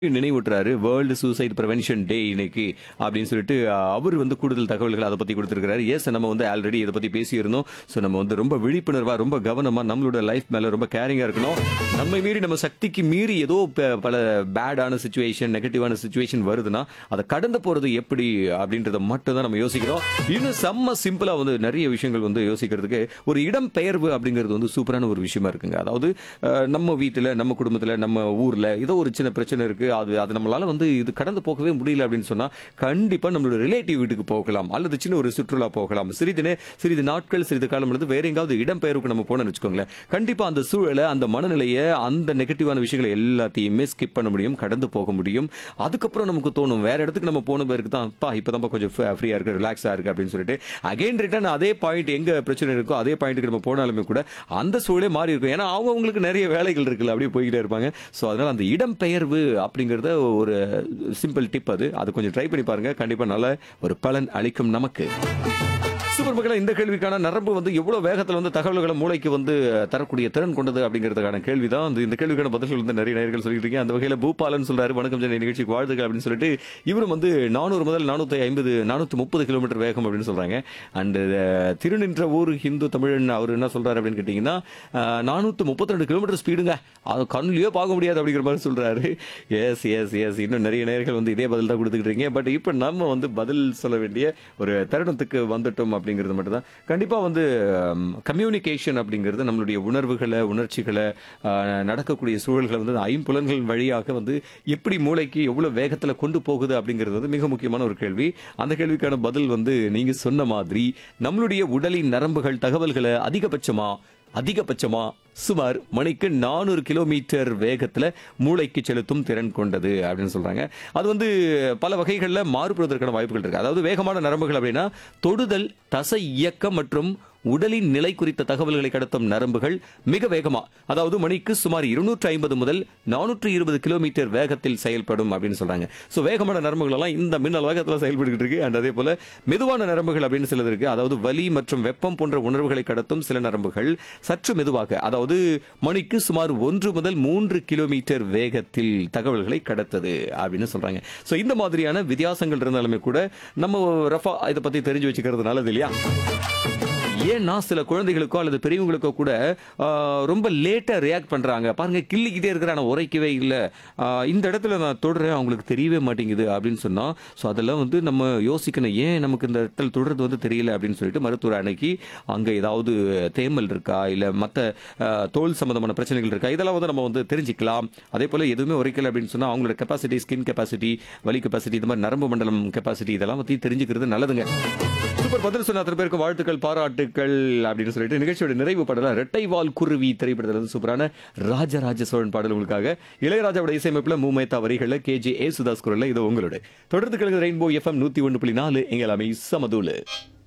நினைவூட்டுறாரு world suicide prevention day இன்னைக்கு அப்படின்னு சொல்லிட்டு அஹ், அவர் வந்து கூடுதல் தகவல்கள் அதை பத்தி கொடுத்திருக்காரு எஸ் நம்ம வந்து ஆல்ரெடி இதை பத்தி பேசியிருந்தோம் ஸோ நம்ம வந்து ரொம்ப விழிப்புணர்வா ரொம்ப கவனமா நம்மளோட லைஃப் மேல ரொம்ப கேரிங்கா இருக்கணும் நம்மை மீறி நம்ம சக்திக்கு மீறி ஏதோ ப- பல பேடான சுச்சுவேஷன் நெகட்டிவான சுச்சுவேஷன் வருதுன்னா அதை கடந்து போறது எப்படி அப்படின்றத மட்டும் தான் நம்ம யோசிக்கிறோம் இன்னும் செம்ம சிம்பிளா வந்து நிறைய விஷயங்கள் வந்து யோசிக்கிறதுக்கு ஒரு இடம் பெயர்வு அப்படிங்கிறது வந்து சூப்பரான ஒரு விஷயமா இருக்குங்க அதாவது அஹ், நம்ம வீட்டுல நம்ம குடும்பத்துல நம்ம ஊர்ல ஏதோ ஒரு சின்ன பிரச்சனை இருக்கு அது அது நம்மளால வந்து இது கடந்து போகவே முடியல அப்படின்னு சொன்னா கண்டிப்பா நம்மளோட ரிலேட்டிவ் வீட்டுக்கு போகலாம் அல்லது சின்ன ஒரு சுற்றுலா போகலாம் சிறிது நே- சிறிது நாட்கள் சிறிது காலம் அல்லது வேற எங்காவது இடம் பெயருக்கு நம்ம போனோம்னு வச்சுக்கோங்களேன் கண்டிப்பா அந்த சூழலை அந்த மனநிலையை அந்த நெகட்டிவான விஷயங்களை எல்லாத்தையுமே ஸ்கிப் பண்ண முடியும் கடந்து போக முடியும் அதுக்கப்புறம் நமக்கு தோணும் வேற இடத்துக்கு நம்ம போன பிறகு தான் பா இப்பதான் கொஞ்சம் ஃப்ரீயா இருக்கு ரிலாக்ஸா இருக்கு அப்படின்னு சொல்லிட்டு அகைன் ரிட்டர்ன் அதே பாயிண்ட் எங்க பிரச்சனை இருக்கோ அதே பாயிண்ட்டுக்கு நம்ம போனாலுமே கூட அந்த சூழலே மாறி இருக்கும் ஏன்னா அவங்கவுங்களுக்கு நிறைய வேலைகள் இருக்குல்ல அப்படியே போய்கிட்டே இருப்பாங்க ஸோ அதனால அந்த இடம்பெயர்வு அப்படிங்கறத ஒரு சிம்பிள் டிப் அது அது கொஞ்சம் ட்ரை பண்ணி பாருங்க கண்டிப்பா நல்ல ஒரு பலன் அளிக்கும் நமக்கு சூப்பர் மக்களே இந்த கேள்விக்கான நரம்பு வந்து எவ்வளவு வேகத்துல வந்து தகவல்களை மூளைக்கு வந்து தரக்கூடிய திறன் கொண்டது அப்படிங்கிறதுக்கான கேள்விதான் வந்து இந்த கேள்விக்கான பதில்கள் வந்து நிறைய நேர்கள் சொல்லிட்டு இருக்கீங்க அந்த வகையில பூபாலன் சொல்றாரு வணக்கம் ஜெனி நிகழ்ச்சிக்கு வாழ்த்துக்கள் அப்படின்னு சொல்லிட்டு இவரும் வந்து நானூறு முதல் நானூத்தி ஐம்பது நானூத்தி முப்பது கிலோமீட்டர் வேகம் அப்படின்னு சொல்றாங்க அண்ட் திருநின்ற ஊர் ஹிந்து தமிழன் அவர் என்ன சொல்றாரு அப்படின்னு கேட்டீங்கன்னா நானூத்தி முப்பத்தி ரெண்டு கிலோமீட்டர் ஸ்பீடுங்க அது கண்ணுலயே பார்க்க முடியாது அப்படிங்கிற மாதிரி சொல்றாரு எஸ் எஸ் எஸ் இன்னும் நிறைய நேர்கள் வந்து இதே பதில் தான் கொடுத்துக்கிட்டு இருக்கீங்க பட் இப்போ நம்ம வந்து பதில் சொல்ல வேண்டிய ஒரு தருணத்துக்கு வந்துட்டோம் அப்படிங்கிறது மட்டும்தான் கண்டிப்பா வந்து கம்யூனிகேஷன் அப்படிங்கிறது நம்மளுடைய உணர்வுகளை உணர்ச்சிகளை ஆஹ், நடக்கக்கூடிய சூழல்களை வந்து அந்த ஐம்புலன்கள் வழியாக வந்து எப்படி மூளைக்கு எவ்வளவு வேகத்துல கொண்டு போகுது அப்படிங்கிறது வந்து மிக முக்கியமான ஒரு கேள்வி அந்த கேள்விக்கான பதில் வந்து நீங்க சொன்ன மாதிரி நம்மளுடைய உடலின் நரம்புகள் தகவல்களை அதிகபட்சமா அதிகபட்சமா சுமார் மணிக்கு நானூறு கிலோமீட்டர் வேகத்துல மூளைக்கு செலுத்தும் திறன் கொண்டது அப்படின்னு சொல்றாங்க அது வந்து பல வகைகளில் மாறுபடுவதற்கான வாய்ப்புகள் இருக்கு அதாவது வேகமான நரம்புகள் அப்படின்னா தொடுதல் தசை இயக்கம் மற்றும் உடலின் நிலை குறித்த தகவல்களை கடத்தும் நரம்புகள் மிக வேகமா அதாவது மணிக்கு சுமார் இருநூற்றி ஐம்பது முதல் நானூற்று இருபது கிலோமீட்டர் வேகத்தில் செயல்படும் அப்படின்னு சொல்றாங்க ஸோ வேகமான நரம்புகள் எல்லாம் இந்த மின்னல் வேகத்தில் செயல்பட்டு இருக்கு அண்ட் அதே போல மெதுவான நரம்புகள் அப்படின்னு சிலது இருக்கு அதாவது வலி மற்றும் வெப்பம் போன்ற உணர்வுகளை கடத்தும் சில நரம்புகள் சற்று மெதுவாக அதாவது மணிக்கு சுமார் ஒன்று முதல் மூன்று கிலோமீட்டர் வேகத்தில் தகவல்களை கடத்தது அப்படின்னு சொல்றாங்க ஸோ இந்த மாதிரியான வித்தியாசங்கள் இருந்தாலுமே கூட நம்ம ரஃபா இதை பத்தி தெரிஞ்சு வச்சுக்கிறது நல்லது இல்லையா ஏன்னா சில குழந்தைகளுக்கோ அல்லது பெரியவங்களுக்கோ கூட ஆ, ரொம்ப லேட்டா ரியாக்ட் பண்றாங்க பாருங்க கிள்ளிக்கிட்டே இருக்கிற நான் உரைக்கவே இல்லை இந்த இடத்துல நான் தொடுறேன் அவங்களுக்கு தெரியவே மாட்டேங்குது அப்படின்னு சொன்னா ஸோ அதெல்லாம் வந்து நம்ம யோசிக்கணும் ஏன் நமக்கு இந்த இடத்துல தொடுறது வந்து தெரியல அப்படின்னு சொல்லிட்டு மருத்துவர் அன்னைக்கு அங்க ஏதாவது தேமல் இருக்கா இல்ல மற்ற தோல் சம்பந்தமான பிரச்சனைகள் இருக்கா இதெல்லாம் வந்து நம்ம வந்து தெரிஞ்சுக்கலாம் அதே போல எதுவுமே உரைக்கல அப்படின்னு சொன்னா அவங்களோட கெப்பாசிட்டி ஸ்கின் கெப்பாசிட்டி வலி கெப்பாசிட்டி இந்த மாதிரி நரம்பு மண்டலம் கெப்பாசிட்டி இதெல்லாம் பத்தி தெரிஞ்சுக்கிறது நல்லதுங்க சூப்பர் பதில் சொன்ன அத்தனை பேருக்கு வாழ்த்துக்கள் பாராட்டுக்கள் அப்படின்னு சொல்லிட்டு நிகழ்ச்சியோட நிறைவு பாடலாம் ரெட்டை வால் குருவி திரைப்படத்தில் இருந்து சூப்பரான ராஜராஜ சோழன் பாடல் உங்களுக்காக இளையராஜாவோட இசையமைப்புல மூமேத்தா வரிகள்ல கே ஜே ஏசுதாஸ் குரல்ல இது உங்களோட தொடர்ந்து கிழங்கு ரெயின்போ எஃப்எம் நூத்தி ஒன்று புள்ளி நாலு எங்க எல்லாமே சமதூலு